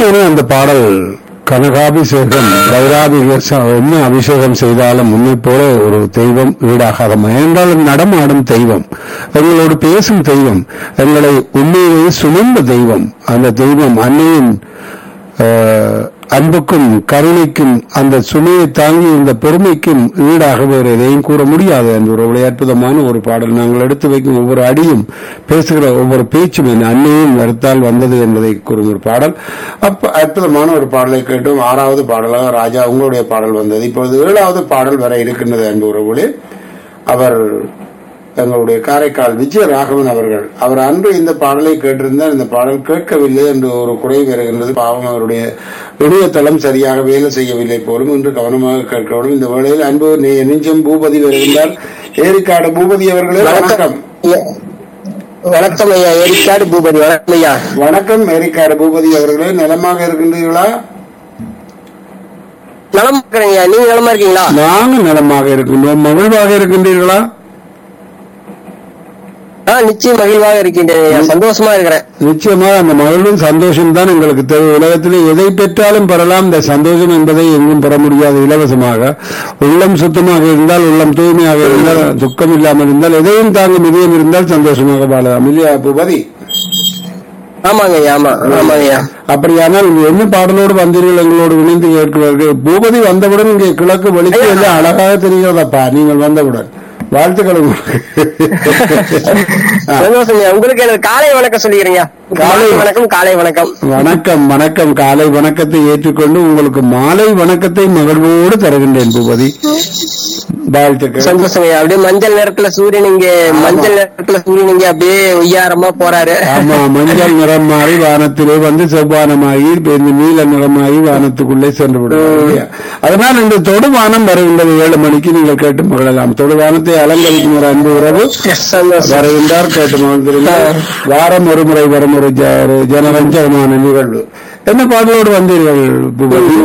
உண்மையான அந்த பாடல் கனகாபிஷேகம் வைராபிஷேகம் என்ன அபிஷேகம் செய்தாலும் உன்னை போல ஒரு தெய்வம் ஈடாகாத என்றாலும் நடமாடும் தெய்வம் எங்களோடு பேசும் தெய்வம் எங்களை உண்மையிலேயே சுமந்த தெய்வம் அந்த தெய்வம் அன்னையின் ஆஹ், அன்புக்கும் கருணைக்கும் அந்த சுமையை தாங்கி இந்த பெருமைக்கும் ஈடாக வேறு எதையும் கூற முடியாது என்ற ஒரு அற்புதமான ஒரு பாடல் நாங்கள் எடுத்து வைக்கும் ஒவ்வொரு அடியும் பேசுகிற ஒவ்வொரு பேச்சும் என் அன்னையும் வருத்தால் வந்தது என்பதை கூறும் ஒரு பாடல் அப்ப அற்புதமான ஒரு பாடலை கேட்டோம் ஆறாவது பாடலாக ராஜா உங்களுடைய பாடல் வந்தது இப்பொழுது ஏழாவது பாடல் வர இருக்கின்றது என்ற உறவுகளே அவர் எங்களுடைய காரைக்கால் விஜய ராகவன் அவர்கள் அவர் அன்று இந்த பாடலை கேட்டிருந்தார் இந்த பாடல் கேட்கவில்லை என்று ஒரு குறை வருகின்றது பாவம் அவருடைய இணையதளம் சரியாக வேலை செய்யவில்லை போலும் என்று கவனமாக கேட்கவும் இந்த வேளையில் அன்பு நெ- நெஞ்சம் பூபதி வருகின்றார் ஏரிக்காடு பூபதி அவர்களே வணக்கம் ஐயா, வணக்கம் ஐயா ஏரிக்காடு பூபதி வணக்கம் ஐயா வணக்கம் ஏரிக்காடு பூபதி அவர்களே நலமாக இருக்கின்றீர்களா நலமா இருக்கிறேங்க ஐயா நீங்க நலமா இருக்கீங்களா நாங்கள் நலமாக இருக்கின்றோம் மகிழ்வாக இருக்கின்றீர்களா ஆ நிச்சயம் மகிழ்வாக இருக்கின்றேன் ஐயா சந்தோஷமா இருக்கிறேன் நிச்சயமாக அந்த மகிழ்வும் சந்தோஷம் தான் எங்களுக்கு தேவை உலகத்திலே எதை பெற்றாலும் பெறலாம் இந்த சந்தோஷம் என்பதை எங்கும் பெற முடியாது இலவசமாக உள்ளம் சுத்தமாக இருந்தால் உள்ளம் தூய்மையாக இருந்தால் துக்கம் இல்லாமல் இருந்தால் எதையும் தாங்கும் இதயம் இருந்தால் சந்தோஷமாக வாழலாம் இல்லையா பூபதி ஆமாங்க ஐயா ஆமா ஆமாங்க ஐயா அப்படியானால் இங்க என்ன பாடலோடு வந்தீர்கள் எங்களோடு இணைந்து கேட்கிறார்கள் பூபதி வந்தவுடன் இங்கே கிழக்கு வெளிச்சு எல்லாம் அழகாக தெரிகிறதப்பா நீங்கள் வந்தவுடன் வாழ்த்துக்கள் உங்களுக்கு ஆ. சந்தோஷம் ஐயா உங்களுக்கு எனது காலை வணக்கம் சொல்லிக்கிறீங்க காலை காலை வணக்கம் காலை வணக்கம் வணக்கம் வணக்கம் காலை வணக்கத்தை ஏற்றுக்கொண்டு உங்களுக்கு மாலை வணக்கத்தை மகிழ்வோடு தருகின்றேன் பூபதி வாழ்த்துக்கள் சந்தோஷம் ஐயா அப்படியே மஞ்சள் நேரத்துல சூரியன் இங்க மஞ்சள் நேரத்துல சூரியன் இங்க அப்படியே ஒய்யாரமா போறாரு ஆமா மஞ்சள் நிறம் மாறி வானத்திலே வந்து செவ்வானமாகி இந்த நீல நிறமாகி வானத்துக்குள்ளே சென்று விடுவார் இல்லையா? அதனால் இந்த தொடுவானம் வருகின்றது ஏழு மணிக்கு நீங்கள் கேட்டு மகிழலாம் தொடுவானத்தை அலங்கரிக்கும் ஒரு அன்பு உறவு சந்தோஷம் வருகின்றார் கேட்டு மகிழ்ந்திருந்தார் வாரம் ஒரு முறை வரும் ஒரு ஜ- ஒரு ஜனரஞ்சகமான நிகழ்வு என்ன பாடலோடு வந்தீர்கள் பூபதி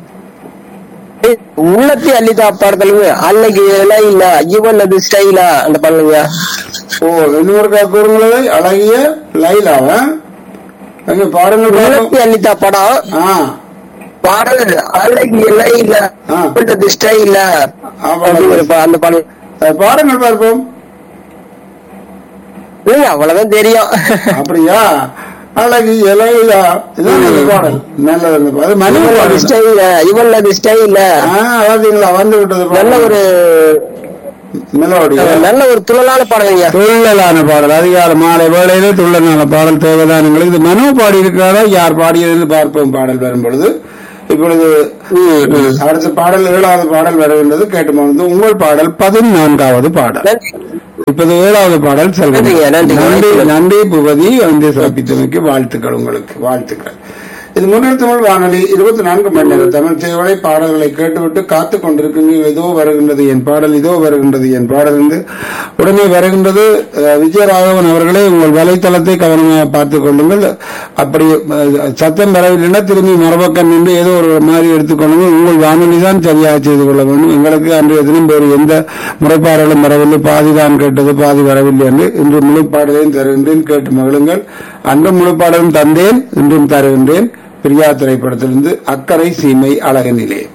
உள்ளத்தை அள்ளிதா பாடத்தளவு அன்னைக்கு எல்லாம் இல்ல இவன் அது ஸ்டைலா அந்த பாடலுங்க ஓ இன்னொரு கூறுங்களே அழகிய லைலாவா அங்க பாருங்கள் பாப்போம். உள்ளத்தை அள்ளிதா படம் ஆ பாடல் அழகு எல்லாம் இல்ல ஆ. அது ஸ்டைல ஆமா. அந்த பாடல் அது பாருங்கள் பார்ப்போம் இல்லைங்க, அவ்வளவுதான் தெரியும் அப்படியா அழகு இலையிலா இதுதான் நல்ல பாடல் நல்லது அந்த பாடல். அது மனித இவன் அது பாடல் ஸ்டைல இவன் அது ஸ்டைல ஆ, அதாவதுங்களா வந்து விட்டது நல்ல ஒரு மெலோடி நல்ல ஒரு துள்ளலான பாடலுங்க துள்ளலான பாடல் அதிகால மாலை வேளையிலே துள்ளலான பாடல் தேவைதான் எங்களுக்கு இது மனோ பாடி இருக்கிறாரோ யார் பாடியதுன்னு பார்ப்போம் பாடல் வரும் பொழுது இப்பொழுது அடுத்த பாடல் ஏழாவது பாடல் வருகின்றது கேட்டு மகிழ்ந்து உங்கள் பாடல் பதினான்காவது பாடல் நன்றி. இப்போது ஏழாவது பாடல் செல்வம் நன்றிங்க, நன்றிங்க. நன்றி நன்றி புகதி வந்து சிறப்பித்தமைக்கு வாழ்த்துக்கள் உங்களுக்கு வாழ்த்துக்கள் இது முன்னர் தமிழ் வானொலி இருபத்தி நான்கு மணி நேரம் தமிழ் சேவலை பாடல்களை கேட்டுவிட்டு காத்துக் கொண்டிருக்கின்றீர்கள் இதோ வருகின்றது என் பாடல் இதோ வருகின்றது என் பாடல் என்று உடனே வருகின்றது அஹ், விஜயராகவன் அவர்களே உங்கள் வலைத்தளத்தை கவனமாக பார்த்துக் கொள்ளுங்கள் அப்படி அஹ், சத்தம் வரவில்லைன்னா திரும்பி மரபக்கம் நின்று ஏதோ ஒரு மாதிரி எடுத்துக்கொள்ளுங்கள் உங்கள் வானொலி தான் சரியாக செய்து கொள்ள வேண்டும் எங்களுக்கு அன்றைய தினம் வேறு எந்த முறைப்பாடுகளும் வரவில்லை பாதி தான் கேட்டது பாதி வரவில்லை என்று இன்று முழுப்பாடலையும் தருகின்றேன் கேட்டு மகிழுங்கள் அன்று முழுப்பாடலும் தந்தேன் இன்றும் தருகின்றேன் பிரியா திரைப்படத்திலிருந்து அக்கறை சீமை அழகனிலே